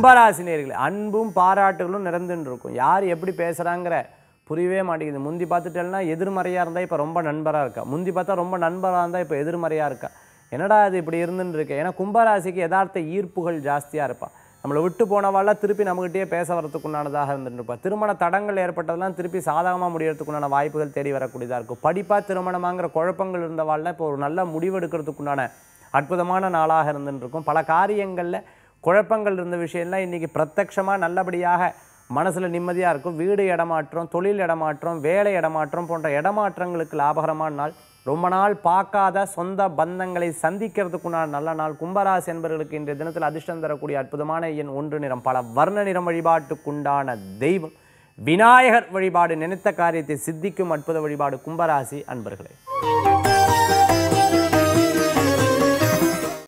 கும்பராசினியர்கள் அன்பும் பாராட்டுகளும் நிறந்துன்னு இருக்கும் யார் எப்படி பேசுகிறாங்கிற புரியவே மாட்டேங்குது முந்தி பார்த்துட்டேன்னா எதிர்மறையாக இருந்தால் இப்போ ரொம்ப நண்பராக இருக்கா முந்தி பார்த்தா ரொம்ப நண்பராக இருந்தால் இப்போ எதிர்மறையாக இருக்கா என்னடா இது இப்படி இருந்துன்னு இருக்கு ஏன்னா கும்பராசிக்கு யதார்த்த ஈர்ப்புகள் ஜாஸ்தியாக இருப்பா நம்மளை விட்டு போனவாள்லாம் திருப்பி நம்மகிட்டயே பேச வரதுக்குண்டானதாக இருந்துருப்பா திருமண தடங்கள் ஏற்பட்டதெல்லாம் திருப்பி சாதகமாக முடியறதுக்குண்டான வாய்ப்புகள் தேடி வரக்கூடியதாக இருக்கும் படிப்பாக திருமணமாங்கிற குழப்பங்கள் இருந்தவாள்லாம் இப்போ ஒரு நல்ல முடிவெடுக்கிறதுக்குண்டான அற்புதமான நாளாக இருந்துட்டு இருக்கும் பல காரியங்களில் குழப்பங்கள் இருந்த விஷயம்லாம் இன்றைக்கி பிரத்யக்ஷமாக நல்லபடியாக மனசில் நிம்மதியாக இருக்கும் வீடு இடமாற்றம் தொழில் இடமாற்றம் வேலை இடமாற்றம் போன்ற இடமாற்றங்களுக்கு லாபகரமான நாள் ரொம்ப நாள் பார்க்காத சொந்த பந்தங்களை சந்திக்கிறதுக்குண்டான நல்ல நாள் கும்பராசி என்பவர்களுக்கு இன்றைய தினத்தில் அதிர்ஷ்டம் தரக்கூடிய அற்புதமான எண் ஒன்று நிறம் பல வர்ண நிறம் வழிபாட்டுக்குண்டான தெய்வம் விநாயகர் வழிபாடு நினைத்த காரியத்தை சித்திக்கும் அற்புத வழிபாடு கும்பராசி அன்பர்களே